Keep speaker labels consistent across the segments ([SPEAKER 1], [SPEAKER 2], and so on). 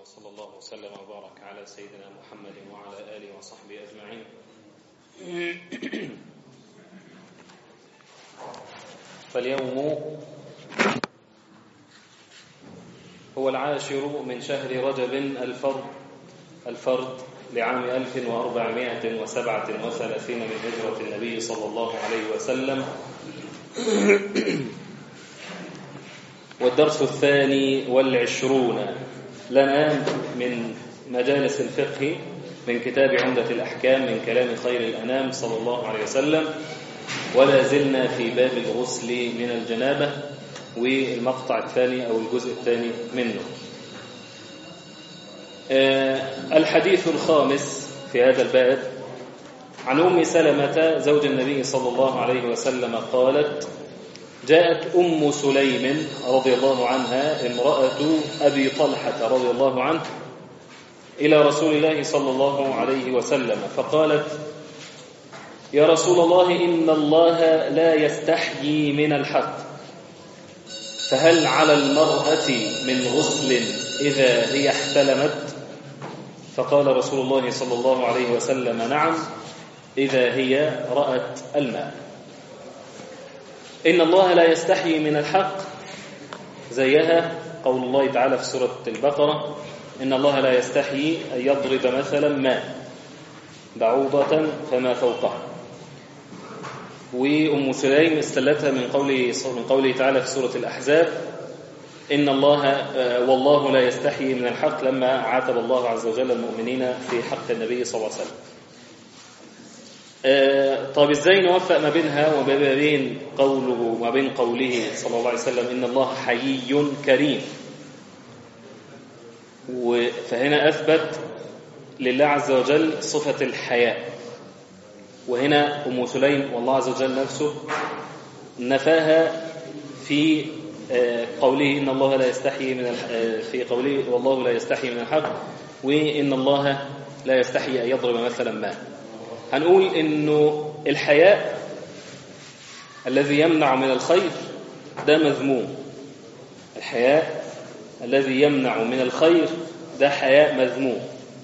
[SPEAKER 1] وصلى الله وسلم وبارك على سيدنا محمد وعلى آله وصحبه أجمعين فاليوم هو العاشر من شهر رجب الفرد الفرد لعام 1437 من هجرة النبي صلى الله عليه وسلم والدرس الثاني والعشرون لنا من مجالس الفقه من كتاب عمدة الأحكام من كلام خير الأنام صلى الله عليه وسلم ولا زلنا في باب الغسل من الجنابة والمقطع الثاني أو الجزء الثاني منه الحديث الخامس في هذا الباب عن أم سلمة زوج النبي صلى الله عليه وسلم قالت جاءت أم سليم رضي الله عنها امرأة أبي طلحة رضي الله عنه إلى رسول الله صلى الله عليه وسلم فقالت يا رسول الله إن الله لا يستحيي من الحق فهل على المرأة من غسل إذا هي احتلمت فقال رسول الله صلى الله عليه وسلم نعم إذا هي رأت الماء إن الله لا يستحيي من الحق زيها قول الله تعالى في سورة البقرة إن الله لا يستحيي أن يضرب مثلا ما بعوضة فما فوقها وأم سليم استلتها من قوله من قوله تعالى في سورة الأحزاب إن الله والله لا يستحيي من الحق لما عاتب الله عز وجل المؤمنين في حق النبي صلى الله عليه وسلم طب ازاي نوفق ما بينها وما بين قوله وما بين قوله صلى الله عليه وسلم ان الله حيي كريم فهنا اثبت لله عز وجل صفه الحياء وهنا ام سليم والله عز وجل نفسه نفاها في قوله ان الله لا يستحي من في قوله والله لا يستحي من الحق وان الله لا يستحي ان يضرب مثلا ما هنقول انه الحياء الذي يمنع من الخير ده مذموم الحياء الذي يمنع من الخير ده حياء مذموم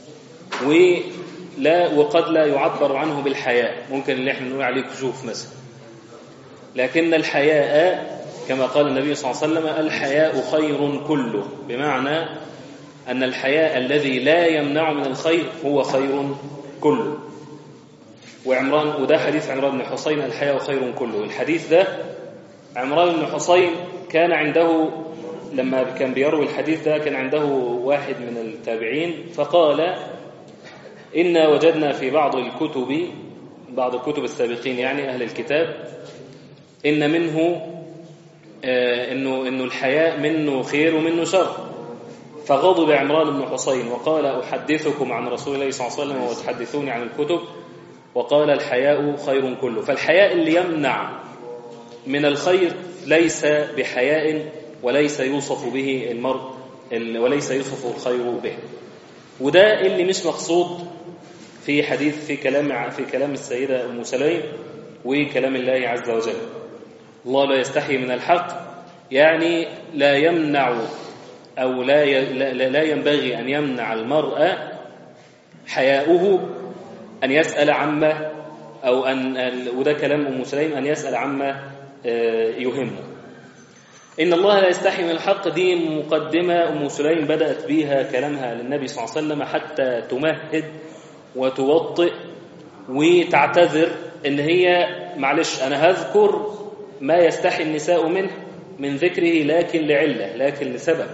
[SPEAKER 1] ولا وقد لا يعبر عنه بالحياء ممكن اللي احنا نقول عليه كشوف مثلا لكن الحياء كما قال النبي صلى الله عليه وسلم الحياء خير كله بمعنى أن الحياء الذي لا يمنع من الخير هو خير كله وعمران وده حديث عمران بن حسين الحياء خير كله الحديث ده عمران بن حسين كان عنده لما كان بيروي الحديث ده كان عنده واحد من التابعين فقال إنا وجدنا في بعض الكتب بعض الكتب السابقين يعني أهل الكتاب إن منه آه إنه إنه الحياء منه خير ومنه شر فغضب عمران بن حسين وقال أحدثكم عن رسول الله صلى الله عليه وسلم وتحدثوني عن الكتب وقال الحياء خير كله فالحياء اللي يمنع من الخير ليس بحياء وليس يوصف به المرء وليس يوصف الخير به وده اللي مش مقصود في حديث في كلام في كلام السيدة أم سليم وكلام الله عز وجل الله لا يستحي من الحق يعني لا يمنع أو لا لا ينبغي أن يمنع المرء حياؤه أن يسأل عما أو أن وده كلام أم سليم أن يسأل عما يهمه إن الله لا يستحي من الحق دي مقدمة أم سليم بدأت بها كلامها للنبي صلى الله عليه وسلم حتى تمهد وتوطئ وتعتذر إن هي معلش أنا هذكر ما يستحي النساء منه من ذكره لكن لعلة لكن لسبب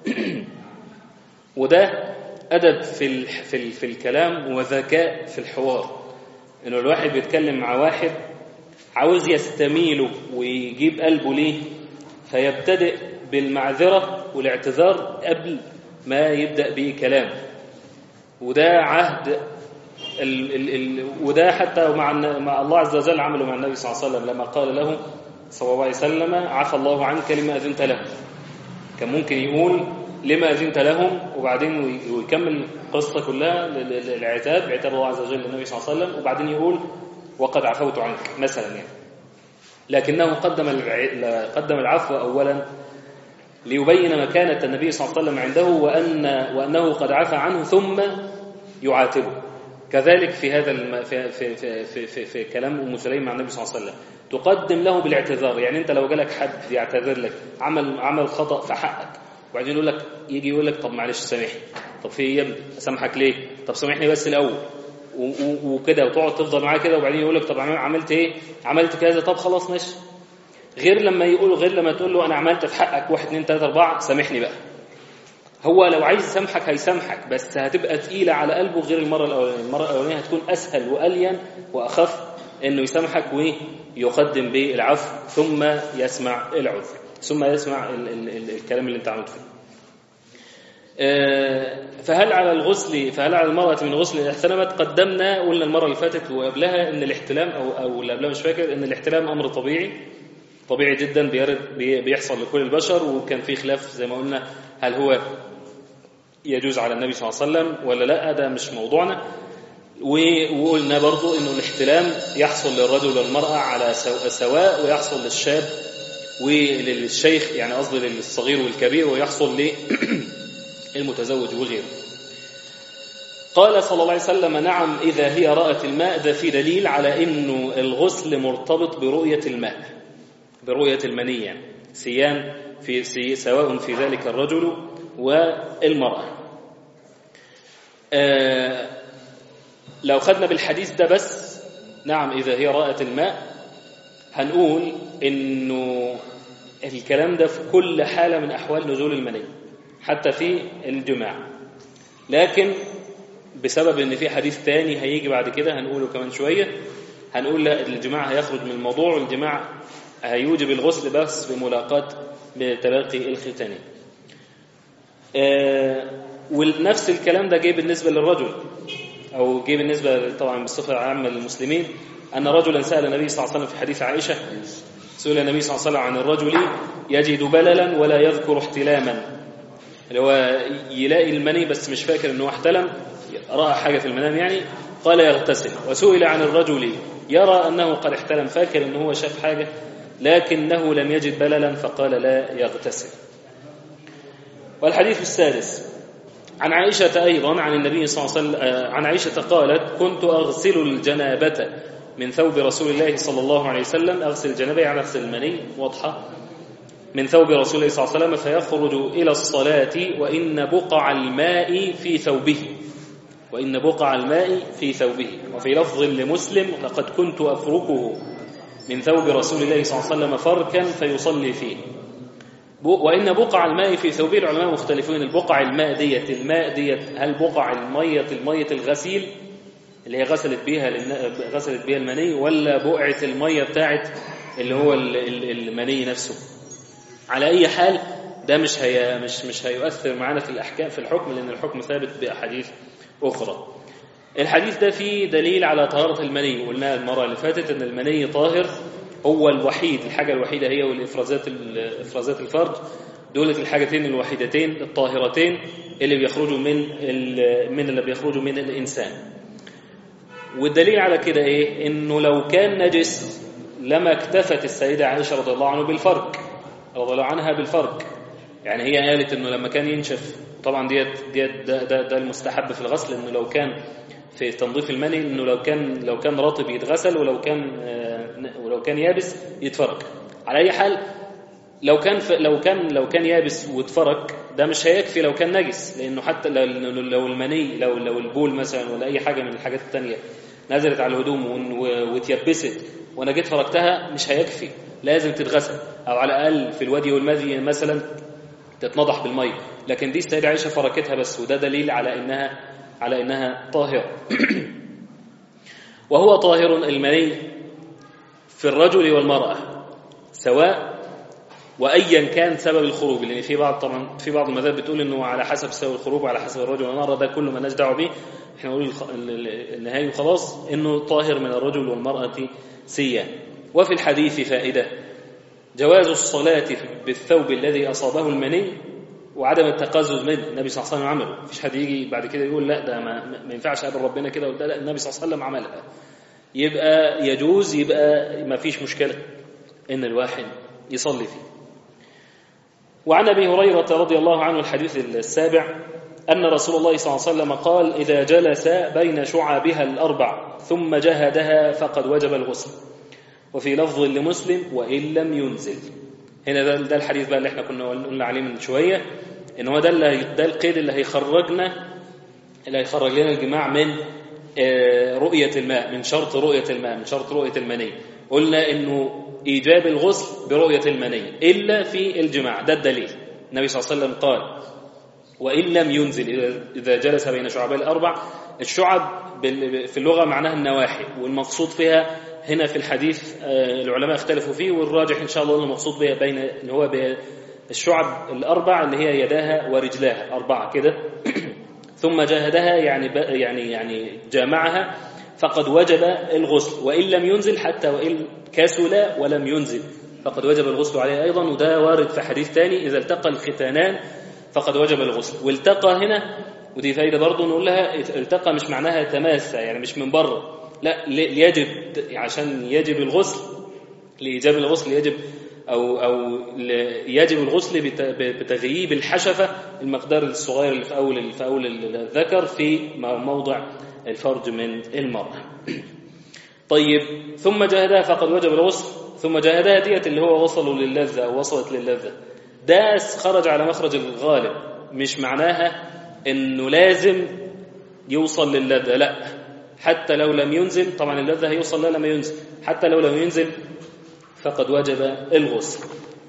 [SPEAKER 1] وده أدب في ال في ال في الكلام وذكاء في الحوار إنه الواحد بيتكلم مع واحد عاوز يستميله ويجيب قلبه ليه فيبتدئ بالمعذرة والاعتذار قبل ما يبدأ به كلام وده عهد ال ال ال وده حتى مع مع الله عز وجل عمله مع النبي صلى الله عليه وسلم لما قال له صلى الله عليه وسلم عفى الله عنك لما أذنت له كان ممكن يقول لما أذنت لهم وبعدين ويكمل القصة كلها العتاب عتاب الله عز وجل للنبي صلى الله عليه وسلم وبعدين يقول وقد عفوت عنك مثلا يعني لكنه قدم قدم العفو أولا ليبين مكانة النبي صلى الله عليه وسلم عنده وأن وأنه قد عفى عنه ثم يعاتبه كذلك في هذا الم... في, في, في, في, في, في كلام أم سليم مع النبي صلى الله عليه وسلم تقدم له بالاعتذار يعني أنت لو جالك حد يعتذر لك عمل عمل خطأ في حقك وبعدين يقول لك يجي يقول لك طب معلش سامحني طب في ايه يا ابني اسامحك ليه طب سامحني بس الاول وكده وتقعد تفضل معاه كده وبعدين يقول لك طب عملت ايه عملت كذا طب خلاص ماشي غير لما يقول غير لما تقول له انا عملت في حقك واحد اتنين تلاته اربعه سامحني بقى هو لو عايز يسامحك هيسامحك بس هتبقى تقيله على قلبه غير المره الاولانيه المره الاولانيه هتكون اسهل والين واخف انه يسامحك ويقدم بالعفو ثم يسمع العذر ثم يسمع ال ال ال الكلام اللي انت عملته فيه فهل على الغسل فهل على المرأة من غسل إذا احتلمت قدمنا قلنا المرة اللي فاتت وقبلها إن الاحتلام أو أو اللي قبلها مش فاكر إن الاحتلام أمر طبيعي طبيعي جدا بيرد بيحصل لكل البشر وكان في خلاف زي ما قلنا هل هو يجوز على النبي صلى الله عليه وسلم ولا لا ده مش موضوعنا وقلنا برضو إنه الاحتلام يحصل للرجل والمرأة على سواء ويحصل للشاب وللشيخ يعني قصدي للصغير والكبير ويحصل للمتزوج وغيره قال صلى الله عليه وسلم نعم إذا هي رأت الماء ده في دليل على أنه الغسل مرتبط برؤية الماء برؤية المني يعني سيان في سي سواء في ذلك الرجل والمرأة آه لو خدنا بالحديث ده بس نعم إذا هي رأت الماء هنقول انه الكلام ده في كل حالة من أحوال نزول المني حتى في الجماع لكن بسبب ان في حديث تاني هيجي بعد كده هنقوله كمان شوية هنقول لا الجماع هيخرج من الموضوع والجماع هيوجب الغسل بس بملاقاة بتلاقي الختانين آه ونفس الكلام ده جه بالنسبة للرجل أو جه بالنسبة طبعا بالصفة عامة للمسلمين أن رجلا سأل النبي صلى الله عليه وسلم في حديث عائشة سئل النبي صلى الله عليه وسلم عن الرجل يجد بللا ولا يذكر احتلاما اللي هو يلاقي المني بس مش فاكر انه احتلم رأى حاجة في المنام يعني قال يغتسل وسئل عن الرجل يرى أنه قد احتلم فاكر أنه هو شاف حاجة لكنه لم يجد بللا فقال لا يغتسل والحديث السادس عن عائشة أيضا عن النبي صلى الله عليه وسلم عن عائشة قالت كنت أغسل الجنابة من ثوب رسول الله صلى الله عليه وسلم أغسل الجنابة يعني أغسل المني واضحة من ثوب رسول الله صلى الله عليه وسلم فيخرج إلى الصلاة وإن بقع الماء في ثوبه وإن بقع الماء في ثوبه وفي لفظ لمسلم لقد كنت أفركه من ثوب رسول الله صلى الله عليه وسلم فركا فيصلي فيه وإن بقع الماء في ثوبه العلماء مختلفون البقع الماء ديت الماء ديت هل بقع المية المية الغسيل اللي هي غسلت بيها غسلت بيها المني ولا بقعة المية بتاعت اللي هو المني نفسه على أي حال ده مش هي مش مش هيؤثر معانا في الأحكام في الحكم لأن الحكم ثابت بأحاديث أخرى الحديث ده فيه دليل على طهارة المني قلنا المرة اللي فاتت أن المني طاهر هو الوحيد الحاجة الوحيدة هي والإفرازات إفرازات الفرج دولة الحاجتين الوحيدتين الطاهرتين اللي بيخرجوا من من اللي بيخرجوا من الإنسان والدليل على كده إيه إنه لو كان نجس لما اكتفت السيدة عائشة رضي الله عنه بالفرق رضي الله عنها بالفرق يعني هي قالت إنه لما كان ينشف طبعا ديت ديت ده, ده, ده المستحب في الغسل إنه لو كان في تنظيف المني إنه لو كان لو كان رطب يتغسل ولو كان ولو كان يابس يتفرق على أي حال لو كان لو كان لو كان يابس واتفرك ده مش هيكفي لو كان نجس لانه حتى لو المني لو لو البول مثلا ولا اي حاجه من الحاجات الثانيه نزلت على الهدوم واتيبست وانا جيت فركتها مش هيكفي لازم تتغسل او على الاقل في الودي والمذي مثلا تتنضح بالميه لكن دي السيده عائشه فركتها بس وده دليل على انها على انها طاهره وهو طاهر المني في الرجل والمراه سواء وايا كان سبب الخروج لان في بعض طبعا في بعض المذاهب بتقول انه على حسب سبب الخروج وعلى حسب الرجل والمراه ده كله مالناش دعوه بيه احنا نقول النهايه وخلاص انه طاهر من الرجل والمراه سيان وفي الحديث فائده جواز الصلاه بالثوب الذي اصابه المني وعدم التقزز منه النبي صلى الله عليه وسلم عمله مفيش حد يجي بعد كده يقول لا ده ما, ما ينفعش اقابل ربنا كده وده لا النبي صلى الله عليه وسلم عملها يبقى يجوز يبقى ما فيش مشكله ان الواحد يصلي فيه وعن ابي هريره رضي الله عنه الحديث السابع ان رسول الله صلى الله عليه وسلم قال اذا جلس بين شعابها الاربع ثم جهدها فقد وجب الغسل وفي لفظ لمسلم وان لم ينزل هنا ده, ده الحديث بقى اللي احنا كنا قلنا عليه من شويه ان هو ده اللي ده القيد اللي هيخرجنا اللي هيخرج لنا الجماع من رؤيه الماء من شرط رؤيه الماء من شرط رؤيه المني قلنا انه ايجاب الغسل برؤيه المني الا في الجماع ده الدليل النبي صلى الله عليه وسلم قال وان لم ينزل اذا جلس بين شعبي الاربع الشعب في اللغه معناها النواحي والمقصود فيها هنا في الحديث العلماء اختلفوا فيه والراجح ان شاء الله المقصود بها بين ان هو الشعب الاربع اللي هي يداها ورجلاها اربعه كده ثم جاهدها يعني يعني يعني جامعها فقد وجب الغسل وان لم ينزل حتى وان كسل ولم ينزل فقد وجب الغسل عليه ايضا وده وارد في حديث ثاني اذا التقى الختانان فقد وجب الغسل والتقى هنا ودي فايده برضه نقول لها التقى مش معناها تماسى يعني مش من بره لا يجب عشان يجب الغسل لايجاب الغسل يجب او او يجب الغسل بتغييب الحشفه المقدار الصغير اللي في اول في اول الذكر في موضع الفرج من المراه. طيب ثم جاهدها فقد وجب الغسل ثم جاهدها ديت اللي هو وصلوا للذه او وصلت للذه. ده خرج على مخرج الغالب مش معناها انه لازم يوصل للذه لا حتى لو لم ينزل طبعا اللذه هيوصل لها لما ينزل حتى لو لم ينزل فقد وجب الغسل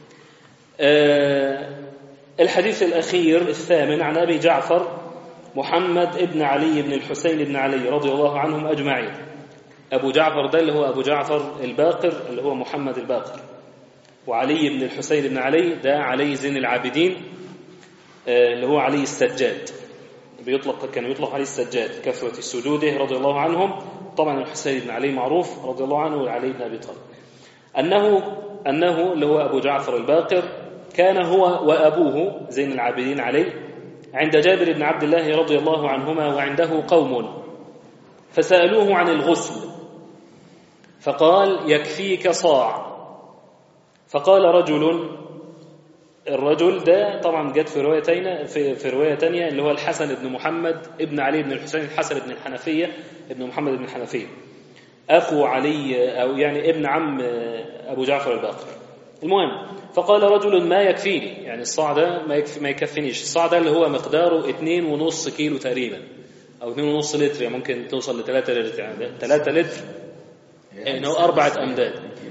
[SPEAKER 1] أه الحديث الأخير الثامن عن أبي جعفر محمد ابن علي بن الحسين بن علي رضي الله عنهم أجمعين أبو جعفر ده اللي هو أبو جعفر الباقر اللي هو محمد الباقر وعلي بن الحسين بن علي ده علي زين العابدين أه اللي هو علي السجاد بيطلق كان يطلق عليه السجاد كثرة سجوده رضي الله عنهم طبعا الحسين بن علي معروف رضي الله عنه وعلي بن أبي طالب أنه أنه اللي هو أبو جعفر الباقر كان هو وأبوه زين العابدين عليه عند جابر بن عبد الله رضي الله عنهما وعنده قوم فسألوه عن الغسل فقال يكفيك صاع فقال رجل الرجل ده طبعا جت في روايتين في, في روايه ثانيه اللي هو الحسن بن محمد ابن علي بن الحسين الحسن بن الحنفيه ابن محمد بن الحنفيه أخو علي أو يعني ابن عم أبو جعفر الباقر المهم فقال رجل ما يكفيني يعني الصاع ده ما, يكفي ما يكفينيش الصاع ده اللي هو مقداره 2.5 كيلو تقريبا أو 2.5 لتر يعني ممكن توصل ل 3 لتر يعني 3 لتر يعني هو أربعة أمداد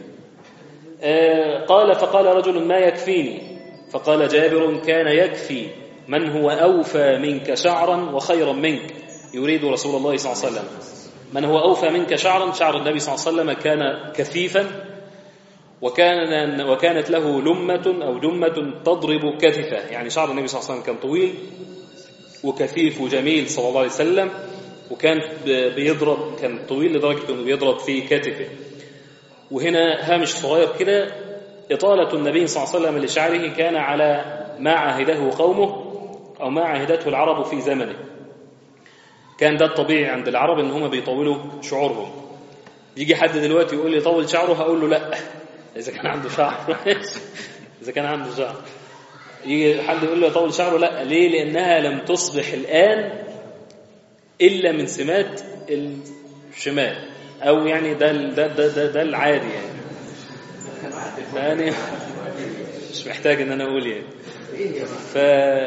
[SPEAKER 1] آه قال فقال رجل ما يكفيني فقال جابر كان يكفي من هو أوفى منك شعرا وخيرا منك يريد رسول الله صلى الله عليه وسلم من هو أوفى منك شعرا شعر النبي صلى الله عليه وسلم كان كثيفا وكان وكانت له لمة أو جمة تضرب كتفه يعني شعر النبي صلى الله عليه وسلم كان طويل وكثيف وجميل صلى الله عليه وسلم وكان بيضرب كان طويل لدرجة أنه بيضرب في كتفه وهنا هامش صغير كده إطالة النبي صلى الله عليه وسلم لشعره كان على ما عهده قومه أو ما عهدته العرب في زمنه كان ده الطبيعي عند العرب ان هم بيطولوا شعورهم يجي حد دلوقتي يقول لي طول شعره هقول له لا اذا كان عنده شعر اذا كان عنده شعر يجي حد يقول له طول شعره لا ليه لانها لم تصبح الان الا من سمات الشمال او يعني ده ده ده ده, ده العادي يعني يعني مش محتاج ان انا اقول يعني ف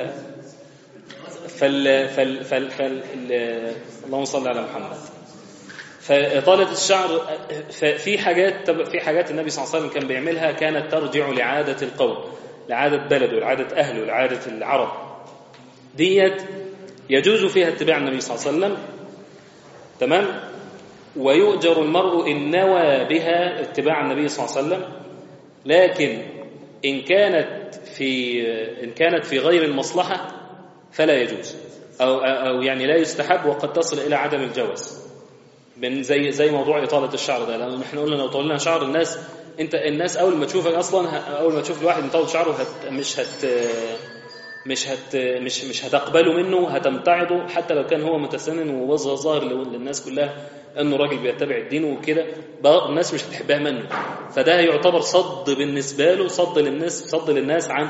[SPEAKER 1] فال فال فال فال اللهم صل على محمد فإطالة الشعر في حاجات في حاجات النبي صلى الله عليه وسلم كان بيعملها كانت ترجع لعادة القوم لعادة بلده لعادة أهله لعادة العرب ديت يجوز فيها اتباع النبي صلى الله عليه وسلم تمام ويؤجر المرء إن نوى بها اتباع النبي صلى الله عليه وسلم لكن إن كانت في إن كانت في غير المصلحة فلا يجوز أو, أو يعني لا يستحب وقد تصل إلى عدم الجواز من زي زي موضوع إطالة الشعر ده لأن احنا قلنا لو طولنا شعر الناس أنت الناس أول ما تشوفك أصلا أول ما تشوف الواحد مطول شعره هت مش هت مش هت مش مش هتقبله منه هتمتعضه حتى لو كان هو متسنن وظاهر للناس كلها انه راجل بيتبع الدين وكده الناس مش هتحبها منه فده يعتبر صد بالنسبه له صد للناس صد للناس عن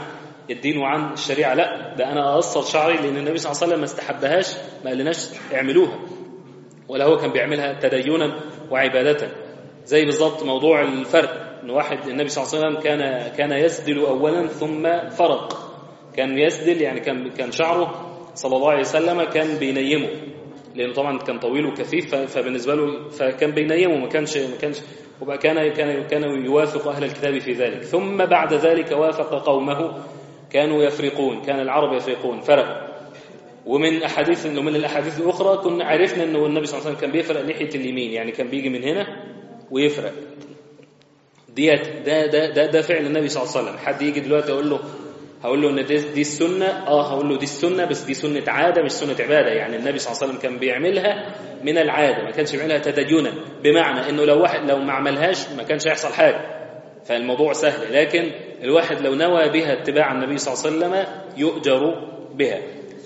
[SPEAKER 1] الدين وعن الشريعة لا ده أنا أقصر شعري لأن النبي صلى الله عليه وسلم ما استحبهاش ما قالناش اعملوها ولا هو كان بيعملها تدينا وعبادة زي بالظبط موضوع الفرق ان واحد النبي صلى الله عليه وسلم كان كان يسدل اولا ثم فرق كان يسدل يعني كان كان شعره صلى الله عليه وسلم كان بينيمه لانه طبعا كان طويل وكثيف فبالنسبه له فكان بينيمه ما كانش ما كانش وبقى كان كان كان يوافق اهل الكتاب في ذلك ثم بعد ذلك وافق قومه كانوا يفرقون كان العرب يفرقون فرق ومن احاديث ومن الاحاديث الاخرى كنا عرفنا انه النبي صلى الله عليه وسلم كان بيفرق ناحيه اليمين يعني كان بيجي من هنا ويفرق ديت ده ده ده ده فعل النبي صلى الله عليه وسلم حد يجي دلوقتي اقول له هقول له ان دي, دي السنه اه هقول له دي السنه بس دي سنه عاده مش سنه عباده يعني النبي صلى الله عليه وسلم كان بيعملها من العاده ما كانش بيعملها تدينا بمعنى انه لو واحد لو ما عملهاش ما كانش هيحصل حاجه فالموضوع سهل لكن الواحد لو نوى بها اتباع النبي صلى الله عليه وسلم يؤجر بها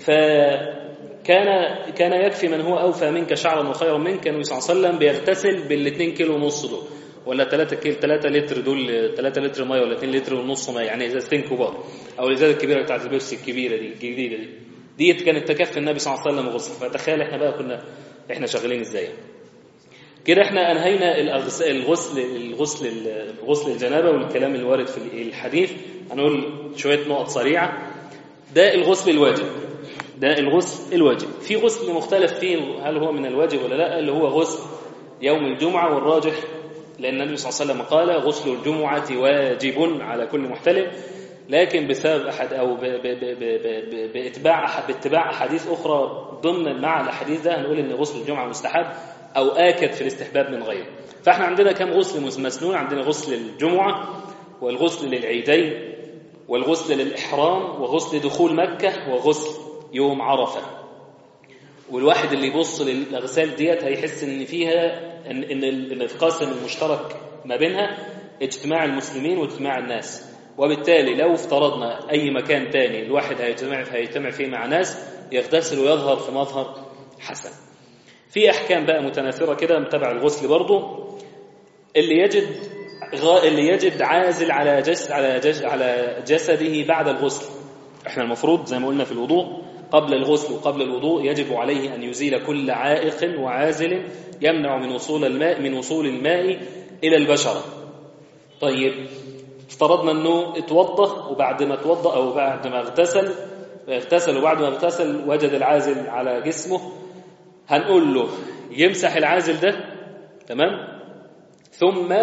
[SPEAKER 1] فكان كان يكفي من هو اوفى منك شعرا وخيرا منك النبي صلى الله عليه وسلم بيغتسل بال2 كيلو ونص دول ولا 3 كيلو 3 لتر دول 3 لتر ميه ولا 2 لتر ونص ميه يعني ازازتين كبار او الازازه الكبيره بتاعت البيبسي الكبيره دي الجديده دي ديت كانت تكفي النبي صلى الله عليه وسلم غسل فتخيل احنا بقى كنا احنا شغالين ازاي كده احنا انهينا الغسل الغسل الغسل الغسل الجنابه والكلام اللي وارد في الحديث هنقول شويه نقط سريعه ده الغسل الواجب ده الغسل الواجب في غسل مختلف فيه هل هو من الواجب ولا لا اللي هو غسل يوم الجمعه والراجح لأن النبي صلى الله عليه وسلم قال غسل الجمعة واجب على كل محتلم لكن بسبب أحد أو ب ب ب ب باتباع باتباع أحاديث أخرى ضمن مع الأحاديث ده هنقول إن غسل الجمعة مستحب أو آكد في الاستحباب من غيره فإحنا عندنا كم غسل مسنون عندنا غسل الجمعة والغسل للعيدين والغسل للإحرام وغسل دخول مكة وغسل يوم عرفة والواحد اللي يبص للأغسال ديت هيحس إن فيها إن إن القاسم المشترك ما بينها اجتماع المسلمين واجتماع الناس وبالتالي لو افترضنا أي مكان تاني الواحد هيجتمع هيجتمع فيه مع ناس يغتسل ويظهر في مظهر حسن في أحكام بقى متناثرة كده تبع الغسل برضه اللي يجد اللي يجد عازل على جسد على جسد على جسده بعد الغسل احنا المفروض زي ما قلنا في الوضوء قبل الغسل وقبل الوضوء يجب عليه أن يزيل كل عائق وعازل يمنع من وصول الماء من وصول الماء إلى البشرة طيب افترضنا أنه اتوضأ وبعد ما اتوضأ أو بعد ما اغتسل اغتسل وبعد ما اغتسل وجد العازل على جسمه هنقول له يمسح العازل ده تمام ثم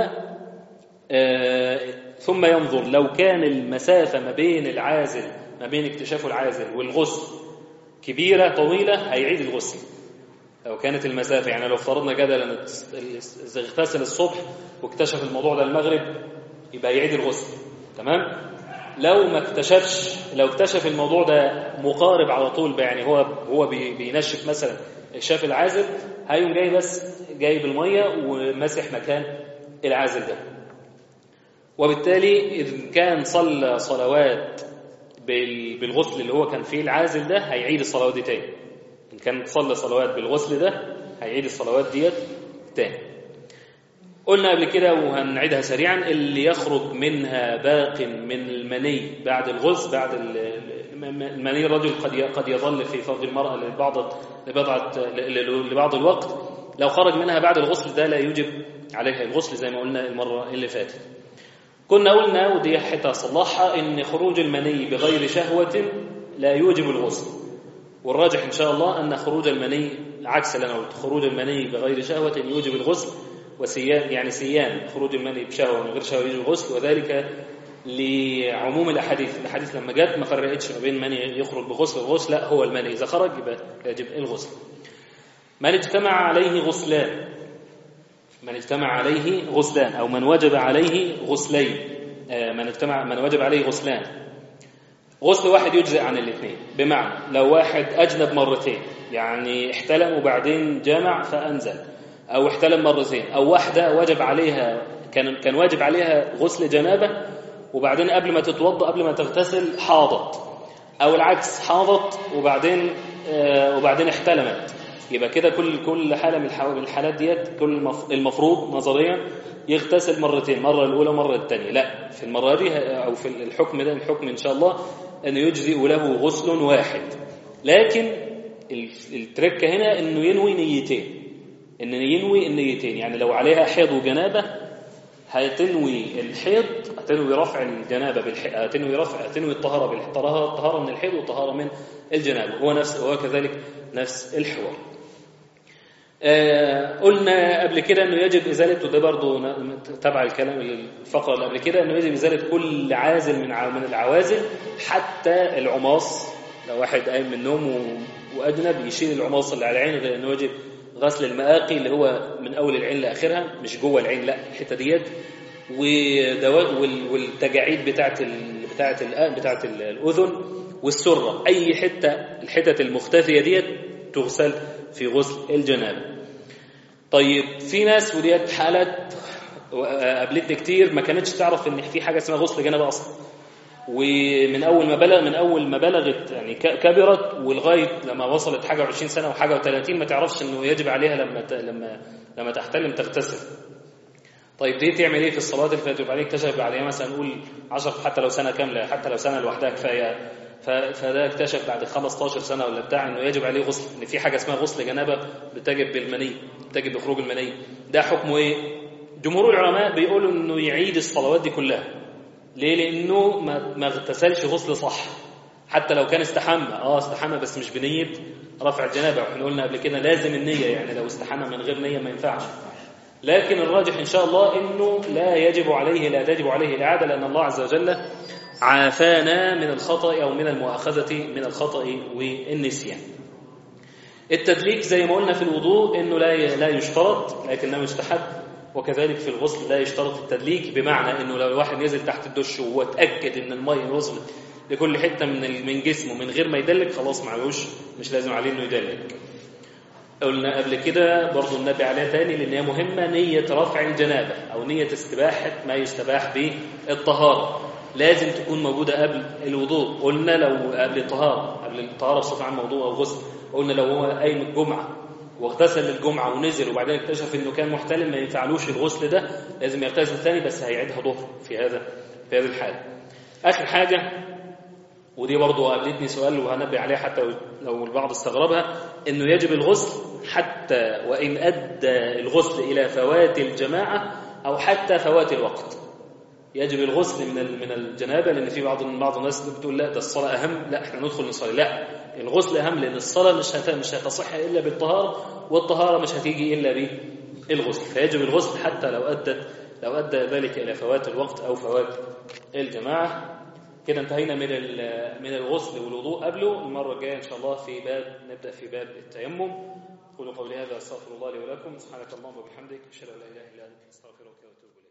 [SPEAKER 1] آه ثم ينظر لو كان المسافة ما بين العازل ما بين اكتشاف العازل والغسل كبيرة طويلة هيعيد الغسل لو كانت المسافة يعني لو افترضنا جدلا اغتسل الصبح واكتشف الموضوع ده المغرب يبقى يعيد الغسل تمام لو ما اكتشفش لو اكتشف الموضوع ده مقارب على طول يعني هو هو بينشف مثلا شاف العازل هيقوم جاي بس جايب الميه ومسح مكان العازل ده وبالتالي إذا كان صلى صلوات بالغسل اللي هو كان فيه العازل ده هيعيد الصلوات دي تاني إن كان صلى صلوات بالغسل ده هيعيد الصلوات ديت تاني قلنا قبل كده وهنعيدها سريعا اللي يخرج منها باق من المني بعد الغسل بعد المني الرجل قد قد يظل في فرج المرأة لبعض لبعض لبعض الوقت لو خرج منها بعد الغسل ده لا يوجب عليها الغسل زي ما قلنا المرة اللي فاتت كنا قلنا ودي حتى صلحها ان خروج المني بغير شهوة لا يوجب الغسل والراجح ان شاء الله ان خروج المني عكس اللي انا قلت خروج المني بغير شهوة يوجب الغسل وسيان يعني سيان خروج المني بشهوة من غير شهوة يوجب الغسل وذلك لعموم الاحاديث الاحاديث لما جت ما فرقتش ما بين مني يخرج بغسل وغسل لا هو المني اذا خرج يبقى يجب الغسل من اجتمع عليه غسلان من اجتمع عليه غسلان أو من وجب عليه غسلين من اجتمع من وجب عليه غسلان غسل واحد يجزئ عن الاثنين بمعنى لو واحد أجنب مرتين يعني احتلم وبعدين جمع فأنزل أو احتلم مرتين أو واحدة وجب عليها كان كان واجب عليها غسل جنابة وبعدين قبل ما تتوضأ قبل ما تغتسل حاضت أو العكس حاضت وبعدين آه وبعدين احتلمت يبقى كده كل كل حاله من الحالات ديت كل المفروض نظريا يغتسل مرتين مره الاولى ومره الثانيه لا في المره دي او في الحكم ده الحكم ان شاء الله أنه يجزئ له غسل واحد لكن التركة هنا أنه ينوي نيتين أنه ينوي النيتين يعني لو عليها حيض وجنابة هتنوي الحيض هتنوي رفع الجنابة بالحيض هتنوي رفع هتنوي الطهارة بالطهارة الطهارة من الحيض والطهارة من الجنابة هو نفس هو كذلك نفس الحوار آه قلنا قبل كده انه يجب ازاله وده برضه تبع الكلام الفقره اللي قبل كده انه يجب ازاله كل عازل من من العوازل حتى العماص لو واحد قايم من النوم واجنب يشيل العماص اللي على عينه لانه يجب غسل المآقي اللي هو من اول العين لاخرها مش جوه العين لا الحته ديت والتجاعيد بتاعه بتاعه بتاعه الاذن والسره اي حته الحتت المختفيه ديت تغسل في غسل الجنابه طيب في ناس وديت حالات قابلتني كتير ما كانتش تعرف ان في حاجه اسمها غسل جنابه اصلا ومن اول ما بلغ من اول ما بلغت يعني كبرت ولغايه لما وصلت حاجه و20 سنه وحاجه و30 ما تعرفش انه يجب عليها لما لما لما تحتلم تغتسل طيب دي تعمل ايه في الصلاه اللي فاتت وبعدين اكتشف بعدها مثلا نقول 10 حتى لو سنه كامله حتى لو سنه لوحدها كفايه فده اكتشف بعد 15 سنه ولا بتاع انه يجب عليه غسل ان في حاجه اسمها غسل جنابه بتجب بالمني بتجب بخروج المني ده حكمه ايه جمهور العلماء بيقولوا انه يعيد الصلوات دي كلها ليه لانه ما ما اغتسلش غسل صح حتى لو كان استحمى اه استحمى بس مش بنيه رفع الجنابه واحنا قلنا قبل كده لازم النيه يعني لو استحمى من غير نيه ما ينفعش لكن الراجح ان شاء الله انه لا يجب عليه لا تجب عليه الاعاده لان الله عز وجل عافانا من الخطأ أو من المؤاخذة من الخطأ والنسيان التدليك زي ما قلنا في الوضوء انه لا لا يشترط لكنه يستحب وكذلك في الغسل لا يشترط التدليك بمعنى انه لو الواحد نزل تحت الدش وهو اتاكد ان الميه وصلت لكل حته من من جسمه من غير ما يدلك خلاص معلوش مش لازم عليه انه يدلك قلنا قبل كده برضو النبي عليها تاني لان هي مهمه نيه رفع الجنابه او نيه استباحه ما يستباح به الطهاره لازم تكون موجودة قبل الوضوء قلنا لو قبل الطهارة قبل الطهارة بصفة عامة موضوع أو غسل قلنا لو هو قايم الجمعة واغتسل للجمعة ونزل وبعدين اكتشف انه كان محتلم ما ينفعلوش الغسل ده لازم يغتسل ثاني بس هيعيدها ظهر في هذا في هذه الحالة آخر حاجة ودي برضه قابلتني سؤال وهنبي عليها حتى لو البعض استغربها انه يجب الغسل حتى وان ادى الغسل الى فوات الجماعه او حتى فوات الوقت يجب الغسل من من الجنابه لان في بعض بعض الناس بتقول لا ده الصلاه اهم لا احنا ندخل نصلي لا الغسل اهم لان الصلاه مش هت... مش هتصح الا بالطهاره والطهاره مش هتيجي الا بالغسل فيجب الغسل حتى لو ادت لو ادى ذلك الى فوات الوقت او فوات الجماعه كده انتهينا من من الغسل والوضوء قبله المره الجايه ان شاء الله في باب نبدا في باب التيمم قولوا قولي هذا استغفر الله لي ولكم سبحانك اللهم وبحمدك اشهد ان لا اله الا انت استغفرك واتوب اليك